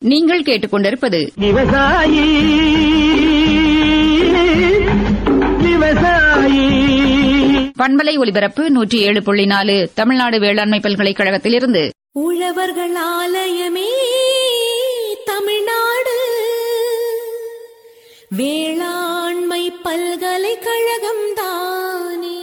நீங்கள் கேட்டுக்கொண்டிருப்பது விவசாயி விவசாயி பண்பலை ஒலிபரப்பு நூற்றி ஏழு புள்ளி நாலு தமிழ்நாடு வேளாண்மை பல்கலைக்கழகத்திலிருந்து உழவர்கள் ஆலயமே தமிழ்நாடு வேளாண்மை பல்கலைக்கழகம் தானே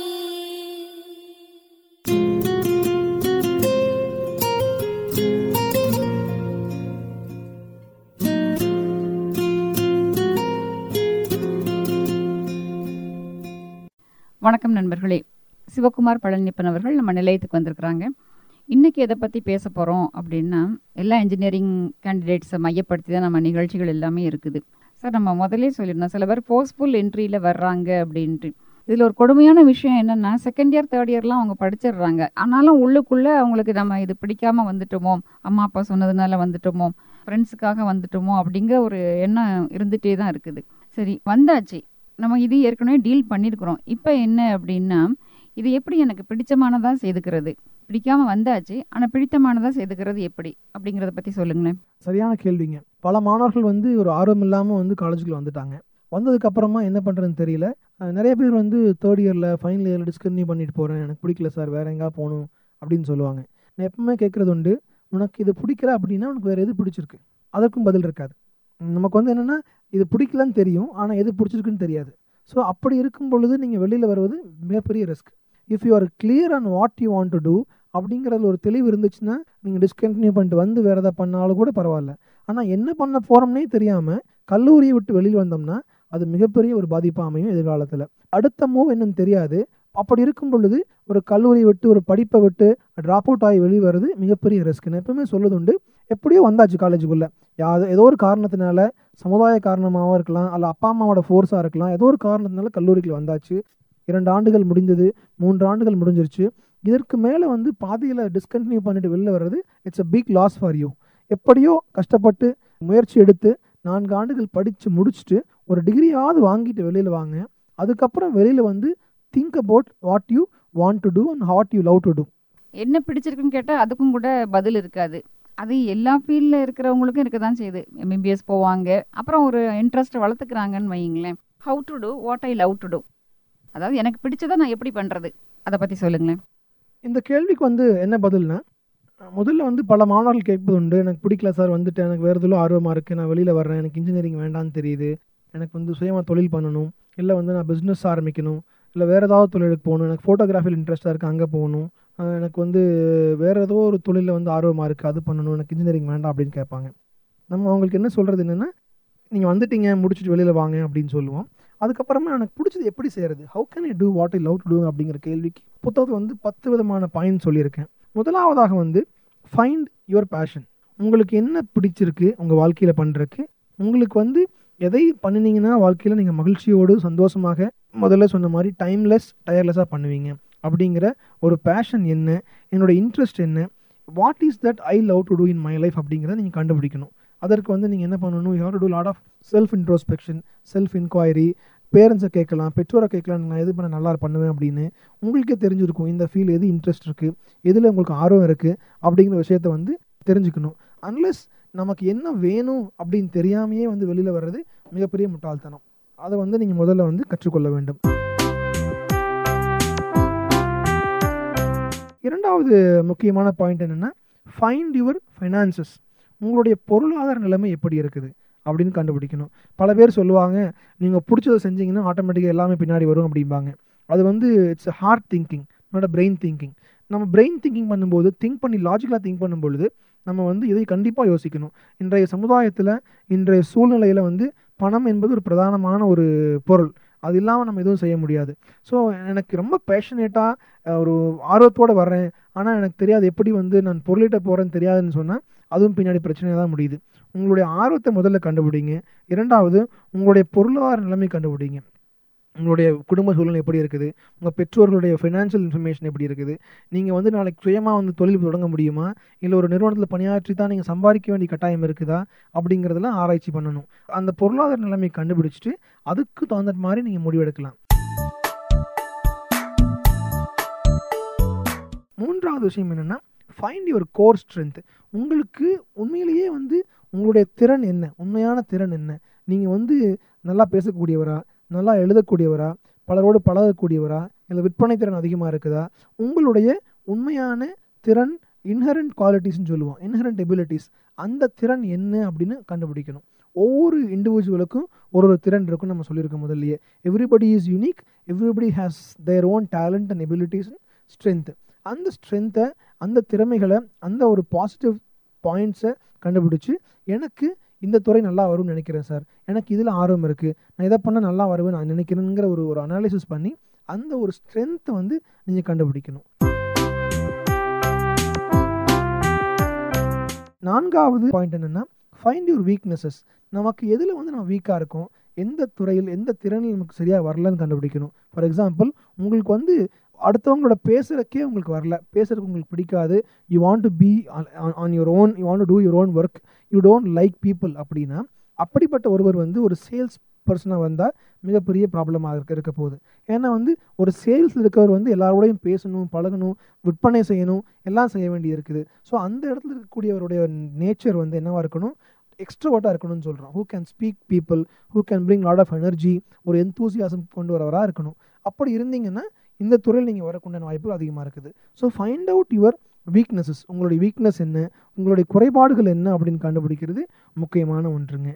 வணக்கம் நண்பர்களே சிவகுமார் பழனிப்பன் அவர்கள் நம்ம நிலையத்துக்கு வந்திருக்கிறாங்க இன்னைக்கு எதை பற்றி பேச போகிறோம் அப்படின்னா எல்லா இன்ஜினியரிங் கேண்டிடேட்ஸை மையப்படுத்தி தான் நம்ம நிகழ்ச்சிகள் எல்லாமே இருக்குது சார் நம்ம முதலே சொல்லியிருந்தோம் சில பேர் ஃபோர்ஸ்ஃபுல் என்ட்ரியில் வர்றாங்க அப்படின்ட்டு இதில் ஒரு கொடுமையான விஷயம் என்னென்னா செகண்ட் இயர் தேர்ட் இயர்லாம் அவங்க படிச்சிடுறாங்க ஆனாலும் உள்ளுக்குள்ளே அவங்களுக்கு நம்ம இது பிடிக்காம வந்துட்டோமோ அம்மா அப்பா சொன்னதுனால வந்துட்டோமோ ஃப்ரெண்ட்ஸுக்காக வந்துட்டோமோ அப்படிங்கிற ஒரு எண்ணம் இருந்துகிட்டே தான் இருக்குது சரி வந்தாச்சு நம்ம இது ஏற்கனவே டீல் பண்ணியிருக்கிறோம் இப்போ என்ன அப்படின்னா இது எப்படி எனக்கு பிடிச்சமானதாக செய்துக்கிறது பிடிக்காம வந்தாச்சு ஆனால் பிடித்தமானதாக செய்துக்கிறது எப்படி அப்படிங்கிறத பற்றி சொல்லுங்களேன் சரியான கேள்விங்க பல மாணவர்கள் வந்து ஒரு ஆர்வம் இல்லாமல் வந்து காலேஜுக்குள்ள வந்துட்டாங்க வந்ததுக்கு அப்புறமா என்ன பண்ணுறதுன்னு தெரியல அஹ் நிறைய பேர் வந்து தேர்ட் இயரில் ஃபைனல் இயரில் டிஸ்கன்டினியூ பண்ணிட்டு போகிறேன் எனக்கு பிடிக்கல சார் வேற எங்கேயா போகணும் அப்படின்னு சொல்லுவாங்க நான் எப்பவுமே கேட்குறது உண்டு உனக்கு இது பிடிக்கல அப்படின்னா உனக்கு வேறு எது பிடிச்சிருக்கு அதற்கும் பதில் இருக்காது நமக்கு வந்து என்னென்னா இது பிடிக்கலன்னு தெரியும் ஆனால் எது பிடிச்சிருக்குன்னு தெரியாது ஸோ அப்படி இருக்கும் பொழுது நீங்கள் வெளியில் வருவது மிகப்பெரிய risk if you are clear on what you want to do அப்படிங்கிறதுல ஒரு தெளிவு இருந்துச்சுன்னா நீங்கள் டிஸ்கண்டினியூ பண்ணிட்டு வந்து வேறு எதாவது பண்ணாலும் கூட பரவாயில்ல ஆனால் என்ன பண்ண போகிறோம்னே தெரியாமல் கல்லூரியை விட்டு வெளியில் வந்தோம்னா அது மிகப்பெரிய ஒரு பாதிப்பாக அமையும் எதிர்காலத்தில் அடுத்த மூவ் என்னன்னு தெரியாது அப்படி இருக்கும் பொழுது ஒரு கல்லூரியை விட்டு ஒரு படிப்பை விட்டு ட்ராப் அவுட் ஆகி வெளியே வர்றது மிகப்பெரிய ரிஸ்க் நான் எப்பவுமே சொல்லுது உண்டு எப்படியோ வந்தாச்சு காலேஜுக்குள்ளே யா ஏதோ ஒரு காரணத்தினால சமுதாய காரணமாகவும் இருக்கலாம் அல்ல அப்பா அம்மாவோட ஃபோர்ஸாக இருக்கலாம் ஏதோ ஒரு காரணத்தினால கல்லூரிக்கு வந்தாச்சு இரண்டு ஆண்டுகள் முடிந்தது மூன்று ஆண்டுகள் முடிஞ்சிருச்சு இதற்கு மேலே வந்து பாதியில் டிஸ்கண்டினியூ பண்ணிட்டு வெளில வர்றது it's a big loss for you எப்படியோ கஷ்டப்பட்டு முயற்சி எடுத்து நான்கு ஆண்டுகள் படித்து முடிச்சுட்டு ஒரு டிகிரியாவது வாங்கிட்டு வெளியில் வாங்க அதுக்கப்புறம் வெளியில் வந்து think about what you want to do and what you love to do என்ன பிடிச்சிருக்குன்னு கேட்டால் அதுக்கும் கூட பதில் இருக்காது அது எல்லா ஃபீல்டில் இருக்கிறவங்களுக்கும் இருக்க தான் செய்யுது எம்பிபிஎஸ் போவாங்க அப்புறம் ஒரு இன்ட்ரெஸ்ட் வளர்த்துக்கிறாங்கன்னு வைங்களேன் how to do what I love to do அதாவது எனக்கு பிடிச்சதை நான் எப்படி பண்ணுறது அதை பற்றி சொல்லுங்களேன் இந்த கேள்விக்கு வந்து என்ன பதில்னா முதல்ல வந்து பல மாணவர்கள் கேட்பது உண்டு எனக்கு பிடிக்கல சார் வந்துட்டு எனக்கு வேறு எதுவும் ஆர்வமாக இருக்குது நான் வெளியில் வர்றேன் எனக்கு இன்ஜினியரிங் வேண்டாம்னு தெரியுது எனக்கு வந்து சுயமாக தொழில் பண்ணணும் இல்லை வந்து நான் பிஸ்னஸ் ஆரம்பிக்கணும் இல்லை வேறு ஏதாவது தொழிலுக்கு போகணும் எனக்கு ஃபோட்டோகிராஃபியில் இன்ட்ரெஸ்ட்டாக இருக்குது அங்கே போகணும் அஹ் எனக்கு வந்து வேறு ஏதோ ஒரு தொழிலில் வந்து ஆர்வமாக இருக்குது அது பண்ணணும் எனக்கு இன்ஜினியரிங் வேண்டாம் அப்படின்னு கேட்பாங்க நம்ம அவங்களுக்கு என்ன சொல்கிறது என்னென்னா நீங்கள் வந்துட்டீங்க முடிச்சுட்டு வெளியில் வாங்க அப்படின்னு சொல்லுவோம் அதுக்கப்புறமா எனக்கு பிடிச்சது எப்படி செய்கிறது how can I do what I love to do அப்படிங்கிற கேள்விக்கு புத்தகத்தில் வந்து பத்து விதமான பாயிண்ட் சொல்லியிருக்கேன் முதலாவதாக வந்து ஃபைண்ட் யுவர் பேஷன் உங்களுக்கு என்ன பிடிச்சிருக்கு உங்கள் வாழ்க்கையில் பண்ணுறதுக்கு உங்களுக்கு வந்து எதை பண்ணினீங்கன்னா வாழ்க்கையில் நீங்கள் மகிழ்ச்சியோடு சந்தோஷமாக முதல்ல சொன்ன மாதிரி டைம்லெஸ் டயர்லெஸ்ஸாக பண்ணுவீங்க அப்படிங்கிற ஒரு பேஷன் என்ன என்னோட இன்ட்ரெஸ்ட் என்ன what is that I love to do in my life அப்படிங்கிறத நீங்கள் கண்டுபிடிக்கணும் அதற்கு வந்து நீங்கள் என்ன பண்ணணும் you have to do lot of self introspection self inquiry பேரண்ட்ஸை கேட்கலாம் பெற்றோரை கேட்கலாம் நான் எது பண்ண நல்லா பண்ணுவேன் அப்படின்னு உங்களுக்கே தெரிஞ்சிருக்கும் இந்த ஃபீல் எது இன்ட்ரெஸ்ட் இருக்குது எதில் உங்களுக்கு ஆர்வம் இருக்குது அப்படிங்கிற விஷயத்த வந்து தெரிஞ்சுக்கணும் அன்லெஸ் நமக்கு என்ன வேணும் அப்படின்னு தெரியாமையே வந்து வெளியில் வர்றது மிகப்பெரிய முட்டாள்தனம் அதை வந்து நீங்கள் முதல்ல வந்து கற்றுக்கொள்ள வேண்டும் இரண்டாவது முக்கியமான பாயிண்ட் என்னென்னா ஃபைண்ட் யுவர் ஃபைனான்சஸ் உங்களுடைய பொருளாதார நிலைமை எப்படி இருக்குது அப்படின்னு கண்டுபிடிக்கணும் பல பேர் சொல்லுவாங்க நீங்கள் பிடிச்சதை செஞ்சீங்கன்னா ஆட்டோமேட்டிக்காக எல்லாமே பின்னாடி வரும் அப்படிம்பாங்க அது வந்து இட்ஸ் ஹார்ட் திங்கிங் என்னோட பிரெயின் திங்கிங் நம்ம பிரெயின் திங்கிங் பண்ணும்போது திங்க் பண்ணி லாஜிக்கலாக திங்க் பண்ணும்பொழுது நம்ம வந்து இதை கண்டிப்பாக யோசிக்கணும் இன்றைய சமுதாயத்தில் இன்றைய சூழ்நிலையில் வந்து பணம் என்பது ஒரு பிரதானமான ஒரு பொருள் அது இல்லாமல் நம்ம எதுவும் செய்ய முடியாது ஸோ எனக்கு ரொம்ப பேஷனேட்டாக ஒரு ஆர்வத்தோடு வர்றேன் ஆனால் எனக்கு தெரியாது எப்படி வந்து நான் பொருளிட்ட போகிறேன்னு தெரியாதுன்னு சொன்னால் அதுவும் பின்னாடி பிரச்சனையாக தான் முடியுது உங்களுடைய ஆர்வத்தை முதல்ல கண்டுபிடிங்க இரண்டாவது உங்களுடைய பொருளாதார நிலைமை கண்டுபிடிங்க உங்களுடைய குடும்ப சூழ்நிலை எப்படி இருக்குது உங்கள் பெற்றோர்களுடைய ஃபினான்ஷியல் இன்ஃபர்மேஷன் எப்படி இருக்குது நீங்கள் வந்து நாளைக்கு சுயமாக வந்து தொழில் தொடங்க முடியுமா இல்லை ஒரு நிறுவனத்தில் பணியாற்றி தான் நீங்கள் சம்பாதிக்க வேண்டிய கட்டாயம் இருக்குதா அப்படிங்கிறதெல்லாம் ஆராய்ச்சி பண்ணணும் அந்த பொருளாதார நிலைமையை கண்டுபிடிச்சிட்டு அதுக்கு தகுந்த மாதிரி நீங்கள் முடிவெடுக்கலாம் மூன்றாவது விஷயம் என்னென்னா ஃபைண்ட் யுவர் கோர் ஸ்ட்ரென்த் உங்களுக்கு உண்மையிலேயே வந்து உங்களுடைய திறன் என்ன உண்மையான திறன் என்ன நீங்கள் வந்து நல்லா பேசக்கூடியவரா நல்லா எழுதக்கூடியவரா பலரோடு பழகக்கூடியவரா இல்லை விற்பனை திறன் அதிகமாக இருக்குதா உங்களுடைய உண்மையான திறன் இன்ஹரண்ட் குவாலிட்டிஸ்னு சொல்லுவோம் இன்ஹரண்ட் எபிலிட்டிஸ் அந்த திறன் என்ன அப்படின்னு கண்டுபிடிக்கணும் ஒவ்வொரு இண்டிவிஜுவலுக்கும் ஒரு ஒரு திறன் இருக்குன்னு நம்ம சொல்லியிருக்கோம் முதல்லயே everybody is unique everybody has their own talent and abilities strength அந்த ஸ்ட்ரென்த்தை அந்த திறமைகளை அந்த ஒரு பாசிட்டிவ் பாயிண்ட்ஸை கண்டுபிடிச்சி எனக்கு இந்த துறை நல்லா வரும்னு நினைக்கிறேன் சார் எனக்கு இதில் ஆர்வம் இருக்குது நான் இதை பண்ணால் நல்லா வருவேன் நான் நினைக்கிறேங்கிற ஒரு ஒரு அனாலிசிஸ் பண்ணி அந்த ஒரு ஸ்ட்ரென்த்தை வந்து நீங்கள் கண்டுபிடிக்கணும் நான்காவது பாயிண்ட் என்னென்னா ஃபைண்ட் யுவர் வீக்னஸஸ் நமக்கு எதில் வந்து நம்ம வீக்காக இருக்கோம் எந்த துறையில் எந்த திறனில் நமக்கு சரியாக வரலன்னு கண்டுபிடிக்கணும் ஃபார் எக்ஸாம்பிள் உங்களுக்கு வந்து அடுத்தவங்களோட பேசுகிறக்கே உங்களுக்கு வரல பேசுறதுக்கு உங்களுக்கு பிடிக்காது you want to be on your own you want to do your own work you don't like people அப்படின்னா அப்படிப்பட்ட ஒருவர் வந்து ஒரு சேல்ஸ் பர்சனாக வந்தால் மிகப்பெரிய ப்ராப்ளமாக இருக்க இருக்க போகுது ஏன்னா வந்து ஒரு சேல்ஸ் இருக்கவர் வந்து எல்லாரோடையும் பேசணும் பழகணும் விற்பனை செய்யணும் எல்லாம் செய்ய வேண்டி இருக்குது ஸோ அந்த இடத்துல இருக்கக்கூடியவருடைய நேச்சர் வந்து என்னவாக இருக்கணும் எக்ஸ்ட்ரோவாட்டாக இருக்கணும்னு சொல்கிறோம் who can speak people who can bring lot of energy ஒரு எந்தூசியாசம் கொண்டு வரவராக இருக்கணும் அப்படி இருந்தீங்கன்னா இந்த துறையில் நீங்கள் வரக்குண்டான வாய்ப்புகள் அதிகமாக இருக்குது so find out your weaknesses உங்களுடைய வீக்னஸ் என்ன உங்களுடைய குறைபாடுகள் என்ன அப்படின்னு கண்டுபிடிக்கிறது முக்கியமான ஒன்றுங்க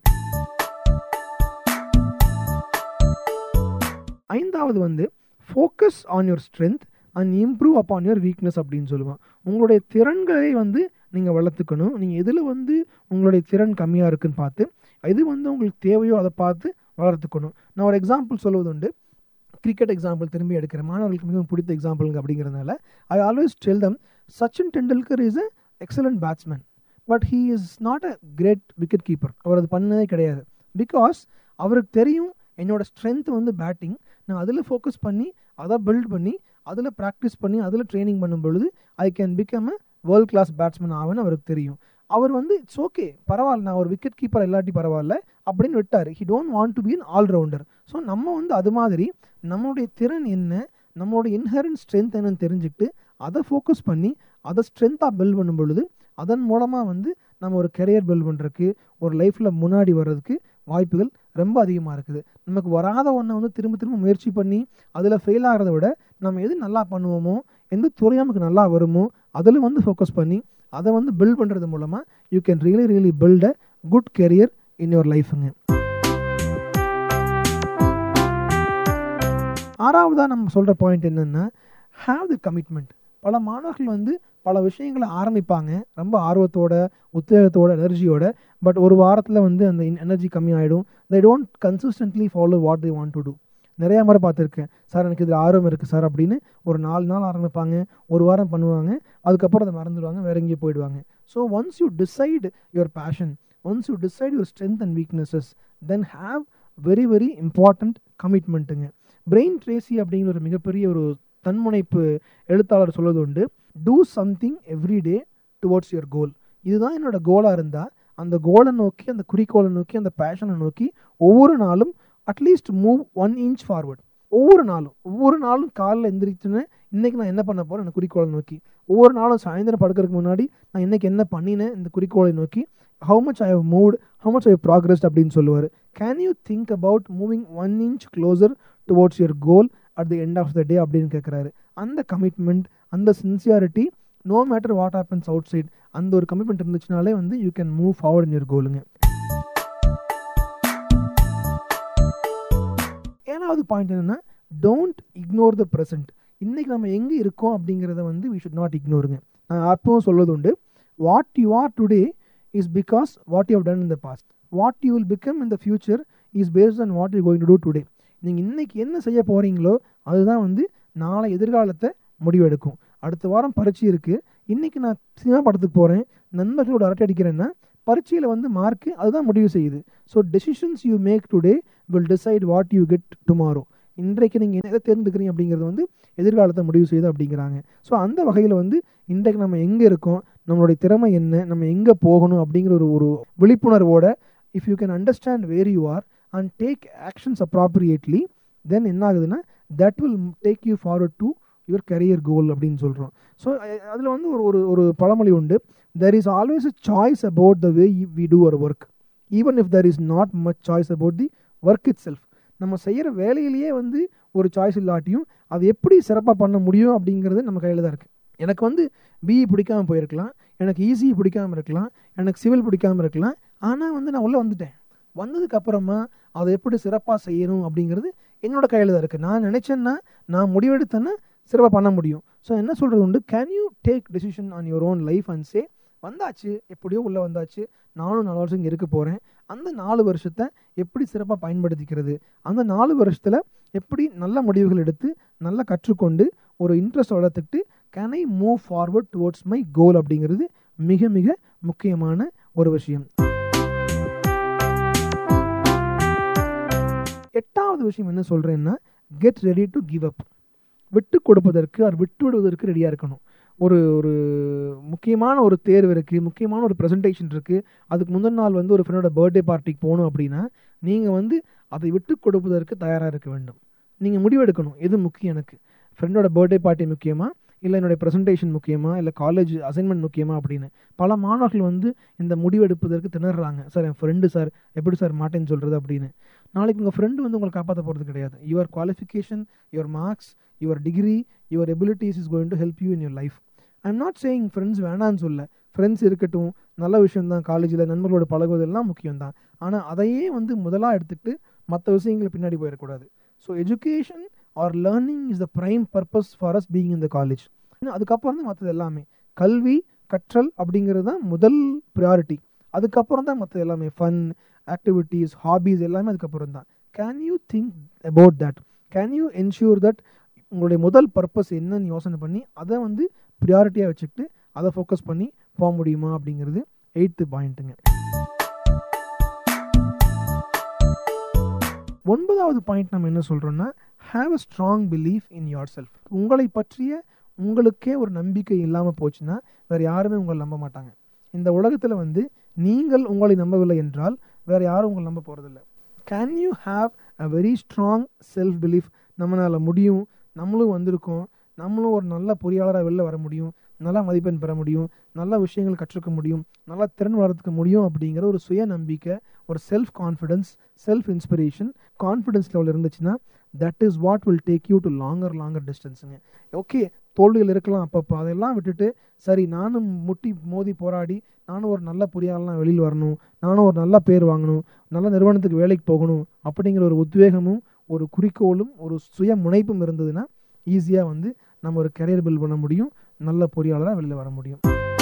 ஐந்தாவது வந்து focus on your strength and improve upon your weakness அப்படின்னு சொல்லுவான் உங்களுடைய திறன்களை வந்து நீங்கள் வளர்த்துக்கணும் நீங்கள் எதில் வந்து உங்களுடைய திறன் கம்மியாக இருக்குன்னு பார்த்து எது வந்து உங்களுக்கு தேவையோ அதை பார்த்து வளர்த்துக்கணும் நான் ஒரு எக்ஸாம்பிள் சொல்வது உண்டு கிரிக்கெட் எக்ஸாம்பிள் திரும்பி எடுக்கிறேன் மாணவர்களுக்கு மிகவும் பிடித்த எக்ஸாம்பிளுங்க அப்படிங்கிறதுனால I always tell them Sachin Tendulkar is a excellent batsman but he is not a great wicket keeper அவர் அது பண்ணதே கிடையாது பிகாஸ் அவருக்கு தெரியும் என்னோட ஸ்ட்ரென்த் வந்து பேட்டிங் நான் அதில் ஃபோக்கஸ் பண்ணி அதை பில்ட் பண்ணி அதில் ப்ராக்டிஸ் பண்ணி அதில் ட்ரைனிங் பண்ணும் பொழுது I can become a world class batsman ஆவேன்னு அவருக்கு தெரியும் அவர் வந்து இட்ஸ் ஓகே பரவாயில்ல நான் ஒரு விக்கெட் கீப்பர் இல்லாட்டி பரவாயில்ல அப்படின்னு விட்டார் he don't want to be an all rounder so நம்ம வந்து அது மாதிரி நம்மளுடைய திறன் என்ன நம்மளுடைய இன்ஹரண்ட் ஸ்ட்ரென்த் என்னன்னு தெரிஞ்சுக்கிட்டு அதை ஃபோக்கஸ் பண்ணி அதை ஸ்ட்ரென்த்தாக பில்ட் பண்ணும் பொழுது அதன் மூலமாக வந்து நம்ம ஒரு கெரியர் பில்ட் பண்ணுறதுக்கு ஒரு லைஃப்பில் முன்னாடி வர்றதுக்கு வாய்ப்புகள் ரொம்ப அதிகமாக இருக்குது நமக்கு வராத ஒன்றை வந்து திரும்ப திரும்ப முயற்சி பண்ணி அதில் ஃபெயில் ஆகிறத விட நம்ம எது நல்லா பண்ணுவோமோ எந்த துறை நமக்கு நல்லா வருமோ அதில் வந்து ஃபோக்கஸ் பண்ணி அதை வந்து பில்ட் பண்ணுறது மூலமாக you can really really build a good career in your லைஃபுங்க ஆறாவதாக நம்ம சொல்கிற பாயிண்ட் என்னென்னா ஹாவ் தி கமிட்மெண்ட் பல மாணவர்கள் வந்து பல விஷயங்களை ஆரம்பிப்பாங்க ரொம்ப ஆர்வத்தோட உத்வேகத்தோட எனர்ஜியோட பட் ஒரு வாரத்தில் வந்து அந்த எனர்ஜி கம்மியாயிடும் they don't consistently follow what they want to do நிறையா முறை பார்த்துருக்கேன் சார் எனக்கு இதில் ஆர்வம் இருக்குது சார் அப்படின்னு ஒரு நாலு நாள் ஆரம்பிப்பாங்க ஒரு வாரம் பண்ணுவாங்க அதுக்கப்புறம் அதை மறந்துடுவாங்க வேற எங்கேயும் போயிடுவாங்க so once you decide your passion once you decide your strength and weaknesses then have very very important கமிட்மெண்ட்டுங்க பிரெயின் ட்ரேசி அப்படிங்கிற ஒரு மிகப்பெரிய ஒரு தன்முனைப்பு எழுத்தாளர் சொல்வது உண்டு do something every day towards your goal இதுதான் என்னோட கோலாக இருந்தால் அந்த கோலை நோக்கி அந்த குறிக்கோளை நோக்கி அந்த பேஷனை நோக்கி ஒவ்வொரு நாளும் at least move one inch forward ஒவ்வொரு நாளும் ஒவ்வொரு நாளும் காலைல எந்திரிச்சுன்னு இன்றைக்கி நான் என்ன பண்ண போகிறேன் அந்த குறிக்கோளை நோக்கி ஒவ்வொரு நாளும் சாயந்தரம் படுக்கிறதுக்கு முன்னாடி நான் இன்றைக்கி என்ன பண்ணினேன் இந்த குறிக்கோளை நோக்கி how much I have moved how much I progress அப்படின்னு சொல்லுவார் can you think about moving one inch closer towards your goal at the end of the day அப்படின்னு கேட்குறாரு அந்த கமிட்மெண்ட் அந்த sincerity no matter what happens outside அந்த ஒரு commitment இருந்துச்சுனாலே வந்து you can move forward in your கோலுங்க ஏழாவது பாயிண்ட் என்னென்னா டோன்ட் இக்னோர் த ப்ரெசன்ட் இன்றைக்கி நம்ம எங்கே இருக்கோம் அப்படிங்கிறத வந்து வி ஷுட் நாட் இக்னோருங்க நான் அப்பவும் சொல்வது உண்டு what you are today is because what you have done in the past what you will become in the future is based on what you going to do today நீங்கள் இன்றைக்கி என்ன செய்ய போகிறீங்களோ அதுதான் வந்து நாளை எதிர்காலத்தை முடிவெடுக்கும் அடுத்த வாரம் பரீட்சை இருக்குது இன்றைக்கி நான் சினிமா படத்துக்கு போகிறேன் நண்பர்களோட அரட்டை அடிக்கிறேன்னா பரீட்சையில் வந்து மார்க்கு அதுதான் முடிவு செய்யுது so decisions you make today will decide what you get tomorrow இன்றைக்கு நீங்கள் எதை தேர்ந்தெடுக்கிறீங்க அப்படிங்கிறது வந்து எதிர்காலத்தை முடிவு செய்யுது அப்படிங்கிறாங்க ஸோ அந்த வகையில் வந்து இன்றைக்கு நம்ம எங்கே இருக்கோம் நம்மளுடைய திறமை என்ன நம்ம எங்கே போகணும் அப்படிங்கிற ஒரு ஒரு விழிப்புணர்வோட if you can understand where you are and take actions appropriately then என்ன ஆகுதுன்னா that will take you forward to your career goal அப்படின்னு சொல்கிறோம் ஸோ அதில் வந்து ஒரு ஒரு ஒரு பழமொழி உண்டு there is always a choice about the way we do our work even if there is not much choice about the work itself நம்ம செய்கிற வேலையிலேயே வந்து ஒரு சாய்ஸ் இல்லாட்டியும் அது எப்படி சிறப்பாக பண்ண முடியும் அப்படிங்கிறது நம்ம கையில் தான் இருக்குது எனக்கு வந்து பிஇ பிடிக்காம போயிருக்கலாம் எனக்கு ஈஸி பிடிக்காம இருக்கலாம் எனக்கு சிவில் பிடிக்காம இருக்கலாம் ஆனால் வந்து நான் உள்ளே வந்துட்டேன் வந்ததுக்கப்புறமா அதை எப்படி சிறப்பாக செய்யணும் அப்படிங்கிறது என்னோட கையில் தான் இருக்குது நான் நினச்சேன்னா நான் முடிவெடுத்தேன்னா சிறப்பாக பண்ண முடியும் ஸோ என்ன சொல்கிறது உண்டு can you take decision on your own life and say வந்தாச்சு எப்படியோ உள்ளே வந்தாச்சு நானும் நாலு வருஷம் இங்கே இருக்க போகிறேன் அந்த நாலு வருஷத்தை எப்படி சிறப்பாக பயன்படுத்திக்கிறது அந்த நாலு வருஷத்தில் எப்படி நல்ல முடிவுகள் எடுத்து நல்லா கற்றுக்கொண்டு ஒரு இன்ட்ரெஸ்ட் வளர்த்துக்கிட்டு can I move forward towards my goal அப்படிங்கிறது மிக மிக முக்கியமான ஒரு விஷயம் எட்டாவது விஷயம் என்ன சொல்கிறேன்னா get ready to give up விட்டு கொடுப்பதற்கு அவர் விட்டு விடுவதற்கு ரெடியாக இருக்கணும் ஒரு ஒரு முக்கியமான ஒரு தேர்வு இருக்குது முக்கியமான ஒரு ப்ரெசன்டேஷன் இருக்குது அதுக்கு முந்தின நாள் வந்து ஒரு ஃப்ரெண்டோட பர்த்டே பார்ட்டிக்கு போகணும் அப்படின்னா நீங்கள் வந்து அதை விட்டு கொடுப்பதற்கு தயாராக இருக்க வேண்டும் நீங்கள் முடிவெடுக்கணும் எது முக்கியம் எனக்கு ஃப்ரெண்டோட பர்த்டே பார்ட்டி முக்கியமா இல்லை என்னுடைய ப்ரெசன்டேஷன் முக்கியமா இல்லை காலேஜ் அசைன்மெண்ட் முக்கியமா அப்படின்னு பல மாணவர்கள் வந்து இந்த முடிவெடுப்பதற்கு திணறாங்க சார் என் ஃப்ரெண்டு சார் எப்படி சார் மாட்டேன்னு சொல்கிறது அப்படின்னு நாளைக்கு உங்கள் ஃப்ரெண்டு வந்து உங்களை காப்பாற்ற போகிறது கிடையாது your qualification your marks your degree your abilities is going to help you in your life I am not saying friends வேணான்னு சொல்ல ஃப்ரெண்ட்ஸ் இருக்கட்டும் நல்ல விஷயம் தான் காலேஜில் நண்பர்களோட பழகுவதெல்லாம் முக்கியம் தான் ஆனால் அதையே வந்து முதலாக எடுத்துக்கிட்டு மற்ற விஷயங்களை பின்னாடி போயிடக்கூடாது so education or learning is the prime purpose for us being இந்த காலேஜ் அதுக்கப்புறம் தான் மற்றது எல்லாமே கல்வி கற்றல் அப்படிங்கிறது தான் முதல் ப்ரியாரிட்டி அதுக்கப்புறம் தான் மற்றது எல்லாமே ஃபன் ஆக்டிவிட்டீஸ் ஹாபீஸ் எல்லாமே அதுக்கப்புறம் தான் can you think about that can you ensure that உங்களுடைய முதல் பர்பஸ் என்னன்னு யோசனை பண்ணி அதை வந்து ப்ரியாரிட்டியாக வச்சுக்கிட்டு அதை ஃபோக்கஸ் பண்ணி போக முடியுமா அப்படிங்கிறது எயித்து பாயிண்ட்டுங்க ஒன்பதாவது பாயிண்ட் நம்ம என்ன சொல்கிறோன்னா have a strong belief in yourself உங்களை பற்றிய உங்களுக்கே ஒரு நம்பிக்கை இல்லாமல் போச்சுன்னா வேறு யாருமே உங்களை நம்ப மாட்டாங்க இந்த உலகத்தில் வந்து நீங்கள் உங்களை நம்பவில்லை என்றால் வேறு யாரும் உங்களை நம்ப போகிறதில்ல can you have a very strong self belief நம்மளால் முடியும் நம்மளும் வந்திருக்கோம் நம்மளும் ஒரு நல்ல பொறியாளராக வெளில வர முடியும் நல்லா மதிப்பெண் பெற முடியும் நல்ல விஷயங்கள் கற்றுக்க முடியும் நல்லா திறன் வளர்த்துக்க முடியும் அப்படிங்கிற ஒரு சுய நம்பிக்கை ஒரு self confidence self inspiration confidence level இருந்துச்சுன்னா that is what will take you to longer longer டிஸ்டன்ஸுங்க ஓகே தோல்விகள் இருக்கலாம் அப்பப்போ அதெல்லாம் விட்டுட்டு சரி நானும் முட்டி மோதி போராடி நானும் ஒரு நல்ல பொறியாளர்லாம் வெளியில் வரணும் நானும் ஒரு நல்ல பேர் வாங்கணும் நல்ல நிறுவனத்துக்கு வேலைக்கு போகணும் அப்படிங்கிற ஒரு உத்வேகமும் ஒரு குறிக்கோளும் ஒரு சுய முனைப்பும் இருந்ததுன்னா ஈஸியாக வந்து நம்ம ஒரு கெரியர் பில்ட் பண்ண முடியும் நல்ல பொறியாளராக வெளியில் வர முடியும்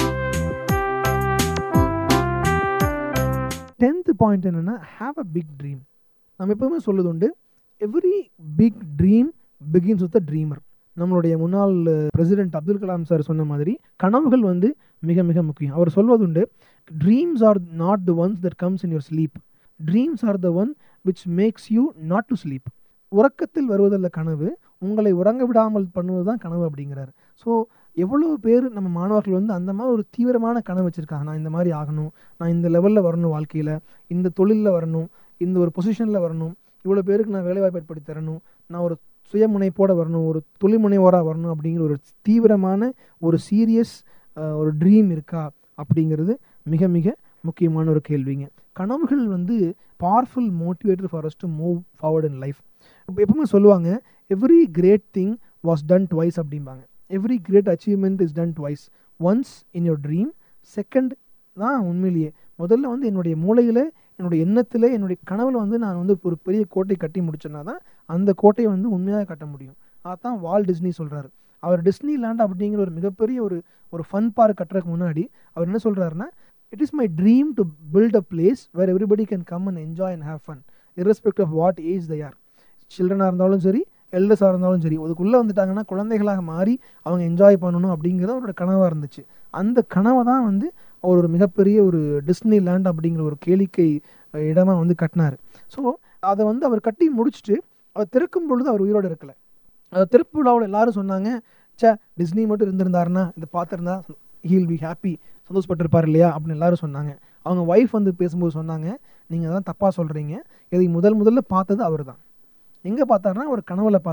டென்த்து பாயிண்ட் என்னென்னா ஹாவ் அ பிக் ட்ரீம் நம்ம எப்பவுமே சொல்லுது உண்டு every big dream begins with a dreamer நம்மளுடைய முன்னாள் பிரசிடென்ட் அப்துல் கலாம் சார் சொன்ன மாதிரி கனவுகள் வந்து மிக மிக முக்கியம் அவர் சொல்வதுண்டு dreams are not the ones that comes in your sleep dreams are the one which makes you not to sleep உறக்கத்தில் வருவதல்ல கனவு உங்களை உறங்க விடாமல் பண்ணுவது தான் கனவு அப்படிங்கிறாரு ஸோ எவ்வளோ பேர் நம்ம மாணவர்கள் வந்து அந்த மாதிரி ஒரு தீவிரமான கனவு வச்சுருக்காங்க நான் இந்த மாதிரி ஆகணும் நான் இந்த லெவலில் வரணும் வாழ்க்கையில் இந்த தொழிலில் வரணும் இந்த ஒரு பொசிஷனில் வரணும் இவ்வளோ பேருக்கு நான் வேலைவாய்ப்பு ஏற்படுத்தி தரணும் நான் ஒரு சுய முனைப்போட வரணும் ஒரு தொழில் முனைவோராக வரணும் அப்படிங்கிற ஒரு தீவிரமான ஒரு சீரியஸ் ஒரு ட்ரீம் இருக்கா அப்படிங்கிறது மிக மிக முக்கியமான ஒரு கேள்விங்க கனவுகள் வந்து powerful motivator for us to move forward in life இப்போ எப்பவுமே சொல்லுவாங்க every great thing was done twice அப்படிம்பாங்க every great achievement is done twice once in your dream second தான் உண்மையிலேயே முதல்ல வந்து என்னுடைய மூளையில் என்னுடைய எண்ணத்தில் என்னுடைய கனவில் வந்து நான் வந்து ஒரு பெரிய கோட்டை கட்டி முடிச்சேன்னா தான் அந்த கோட்டையை வந்து உண்மையாக கட்ட முடியும் அதான் வால் டிஸ்னி சொல்கிறாரு அவர் டிஸ்னி லேண்ட் அப்படிங்கிற ஒரு மிகப்பெரிய ஒரு ஒரு ஃபன் பார்க் கட்டுறதுக்கு முன்னாடி அவர் என்ன சொல்கிறாருன்னா it is my dream to build a place where everybody can come and enjoy and have fun irrespective of what age they are சில்ட்ரனாக இருந்தாலும் சரி எல்டர்ஸாக இருந்தாலும் சரி அதுக்குள்ளே வந்துட்டாங்கன்னா குழந்தைகளாக மாறி அவங்க என்ஜாய் பண்ணணும் அப்படிங்கிறது அவரோட கனவாக இருந்துச்சு அந்த கனவை தான் வந்து அவர் ஒரு மிகப்பெரிய ஒரு டிஸ்னி லேண்ட் அப்படிங்கிற ஒரு கேளிக்கை இடமா வந்து கட்டினார் ஸோ அதை வந்து அவர் கட்டி முடிச்சுட்டு அவர் திறக்கும் பொழுது அவர் உயிரோடு இருக்கலை அதை திறப்பு விழாவில் எல்லாரும் சொன்னாங்க சே டிஸ்னி மட்டும் இருந்திருந்தாருன்னா இதை பார்த்துருந்தா ஹீல் பி ஹாப்பி சந்தோஷப்பட்டிருப்பார் இல்லையா அப்படின்னு எல்லாரும் சொன்னாங்க அவங்க ஒய்ஃப் வந்து பேசும்போது சொன்னாங்க நீங்கள் அதான் தப்பாக சொல்கிறீங்க இதை முதல் முதல்ல பார்த்தது அவர் தான் எங்கே பார்த்தாருன்னா ஒரு கனவுல பார்த்தார்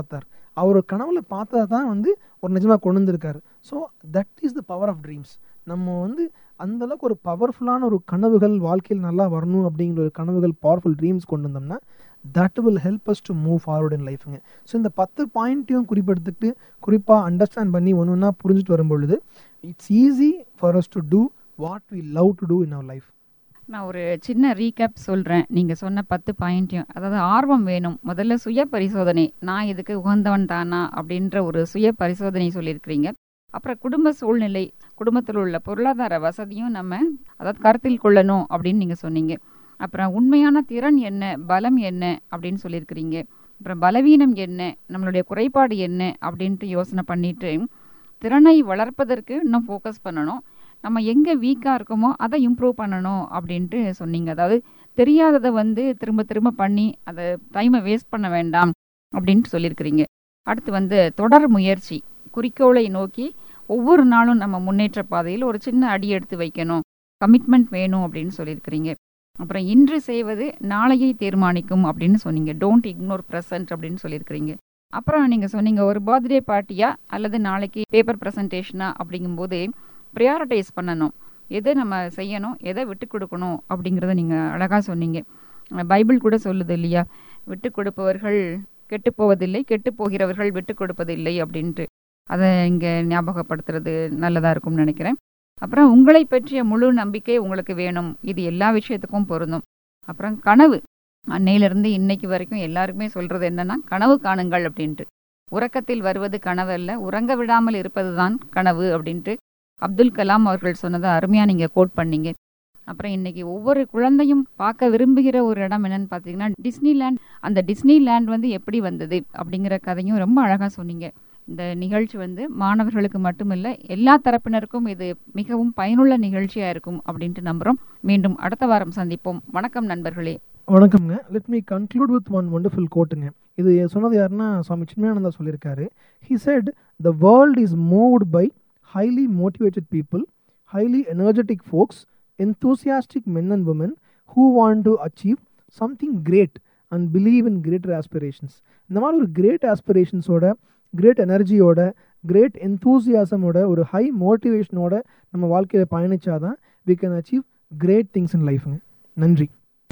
அவர் கனவுல பார்த்தா தான் வந்து ஒரு நிஜமாக கொண்டு வந்திருக்காரு so that is the power of dreams நம்ம வந்து அந்த அளவுக்கு ஒரு பவர்ஃபுல்லான ஒரு கனவுகள் வாழ்க்கையில் நல்லா வரணும் அப்படிங்கிற ஒரு கனவுகள் பவர்ஃபுல் ட்ரீம்ஸ் கொண்டு வந்தோம்னா that will help us to move forward in லைஃபுங்க ஸோ இந்த பத்து பாயிண்ட்டையும் குறிப்பெடுத்துக்கிட்டு குறிப்பாக அண்டர்ஸ்டாண்ட் பண்ணி ஒன்று ஒன்றா புரிஞ்சுட்டு வரும்பொழுது it's easy for us to do what we love to do in our life நான் ஒரு சின்ன ரீகேப் சொல்கிறேன் நீங்கள் சொன்ன பத்து பாயிண்ட்டையும் அதாவது ஆர்வம் வேணும் முதல்ல சுய பரிசோதனை நான் இதுக்கு உகந்தவன் தானா அப்படின்ற ஒரு சுய பரிசோதனை சொல்லியிருக்கிறீங்க அப்புறம் குடும்ப சூழ்நிலை குடும்பத்தில் உள்ள பொருளாதார வசதியும் நம்ம அதாவது கருத்தில் கொள்ளணும் அப்படின்னு நீங்கள் சொன்னீங்க அப்புறம் உண்மையான திறன் என்ன பலம் என்ன அப்படின்னு சொல்லியிருக்கிறீங்க அப்புறம் பலவீனம் என்ன நம்மளுடைய குறைபாடு என்ன அப்படின்ட்டு யோசனை பண்ணிட்டு திறனை வளர்ப்பதற்கு இன்னும் ஃபோக்கஸ் பண்ணணும் நம்ம எங்கே வீக்காக இருக்கோமோ அதை இம்ப்ரூவ் பண்ணணும் அப்படின்ட்டு சொன்னீங்க அதாவது தெரியாததை வந்து திரும்ப திரும்ப பண்ணி அதை டைமை வேஸ்ட் பண்ண வேண்டாம் அப்படின்ட்டு சொல்லியிருக்கிறீங்க அடுத்து வந்து தொடர் முயற்சி குறிக்கோளை நோக்கி ஒவ்வொரு நாளும் நம்ம முன்னேற்ற பாதையில் ஒரு சின்ன அடி எடுத்து வைக்கணும் கமிட்மெண்ட் வேணும் அப்படின்னு சொல்லியிருக்கிறீங்க அப்புறம் இன்று செய்வது நாளையை தீர்மானிக்கும் அப்படின்னு சொன்னீங்க டோன்ட் இக்னோர் ப்ரெசன்ட் அப்படின்னு சொல்லியிருக்கிறீங்க அப்புறம் நீங்கள் சொன்னீங்க ஒரு பர்த்டே பார்ட்டியா அல்லது நாளைக்கு பேப்பர் ப்ரெசன்டேஷனா அப்படிங்கும்போது ப்ரியாரிட்டைஸ் பண்ணணும் எதை நம்ம செய்யணும் எதை விட்டு கொடுக்கணும் அப்படிங்கிறத நீங்கள் அழகாக சொன்னீங்க பைபிள் கூட சொல்லுது இல்லையா விட்டு கொடுப்பவர்கள் கெட்டு போவதில்லை கெட்டு போகிறவர்கள் விட்டு கொடுப்பதில்லை அப்படின்ட்டு அதை இங்கே ஞாபகப்படுத்துறது நல்லதாக இருக்கும்னு நினைக்கிறேன் அப்புறம் உங்களை பற்றிய முழு நம்பிக்கை உங்களுக்கு வேணும் இது எல்லா விஷயத்துக்கும் பொருந்தும் அப்புறம் கனவு அன்னையிலிருந்து இன்னைக்கு வரைக்கும் எல்லாருக்குமே சொல்றது என்னன்னா கனவு காணுங்கள் அப்படின்ட்டு உறக்கத்தில் வருவது கனவு அல்ல உறங்க விடாமல் இருப்பதுதான் கனவு அப்படின்ட்டு அப்துல் கலாம் அவர்கள் சொன்னதை அருமையாக நீங்கள் கோட் பண்ணீங்க அப்புறம் இன்னைக்கு ஒவ்வொரு குழந்தையும் பார்க்க விரும்புகிற ஒரு இடம் என்னன்னு பார்த்தீங்கன்னா டிஸ்னிலேண்ட் அந்த டிஸ்னிலேண்ட் வந்து எப்படி வந்தது அப்படிங்கிற கதையும் ரொம்ப அழகாக சொன்னீங்க இந்த நிகழ்ச்சி வந்து மாணவர்களுக்கு மட்டுமில்ல எல்லா தரப்பினருக்கும் இது மிகவும் பயனுள்ள நிகழ்ச்சியாக இருக்கும் அப்படின்ட்டு நம்புகிறோம் மீண்டும் அடுத்த வாரம் சந்திப்போம் வணக்கம் நண்பர்களே வணக்கம்ங்க let me conclude with one wonderful கோட்டுங்க இது சொன்னது யாருன்னா சுவாமி சின்மயானந்தா சொல்லியிருக்காரு he said the world is moved by highly motivated people, highly energetic folks, enthusiastic men and women who want to achieve something great and believe in greater aspirations. இந்த மாதிரி ஒரு great ஆஸ்பிரேஷன்ஸோட great எனர்ஜியோட கிரேட் என்தூசியாசமோட ஒரு high மோட்டிவேஷனோட நம்ம வாழ்க்கையில் பயணிச்சாதான் we can achieve great things in லைஃபுங்க நன்றி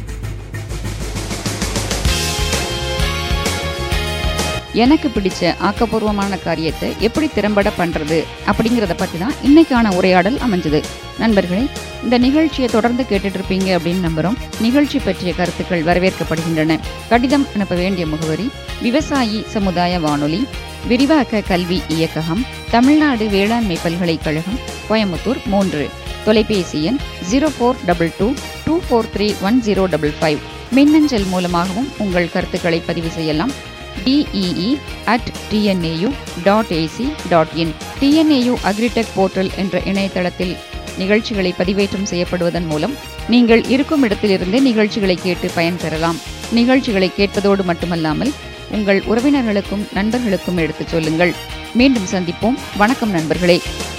எனக்கு பிடிச்ச ஆக்கப்பூர்வமான காரியத்தை எப்படி திறம்பட பண்றது அப்படிங்கிறத பத்தி தான் இன்னைக்கான உரையாடல் அமைஞ்சது நண்பர்களே இந்த நிகழ்ச்சியை தொடர்ந்து கேட்டுட்டு இருப்பீங்க அப்படின்னு நம்புறோம் நிகழ்ச்சி பற்றிய கருத்துக்கள் வரவேற்கப்படுகின்றன கடிதம் அனுப்ப வேண்டிய முகவரி விவசாயி சமுதாய வானொலி விரிவாக்க கல்வி இயக்ககம் தமிழ்நாடு வேளாண்மை பல்கலைக்கழகம் கோயம்புத்தூர் மூன்று தொலைபேசி எண் zero four double two two four three one zero double five மின்னஞ்சல் மூலமாகவும் உங்கள் கருத்துக்களை பதிவு செய்யலாம் DEE at TNAU dot AC dot in TNAU agritech portal என்ற இணையதளத்தில் நிகழ்ச்சிகளை பதிவேற்றம் செய்யப்படுவதன் மூலம் நீங்கள் இருக்கும் இடத்திலிருந்தே நிகழ்ச்சிகளை கேட்டு பயன்பெறலாம் நிகழ்ச்சிகளை கேட்பதோடு மட்டுமல்லாமல் உங்கள் உறவினர்களுக்கும் நண்பர்களுக்கும் எடுத்துச் சொல்லுங்கள் மீண்டும் சந்திப்போம் வணக்கம் நண்பர்களே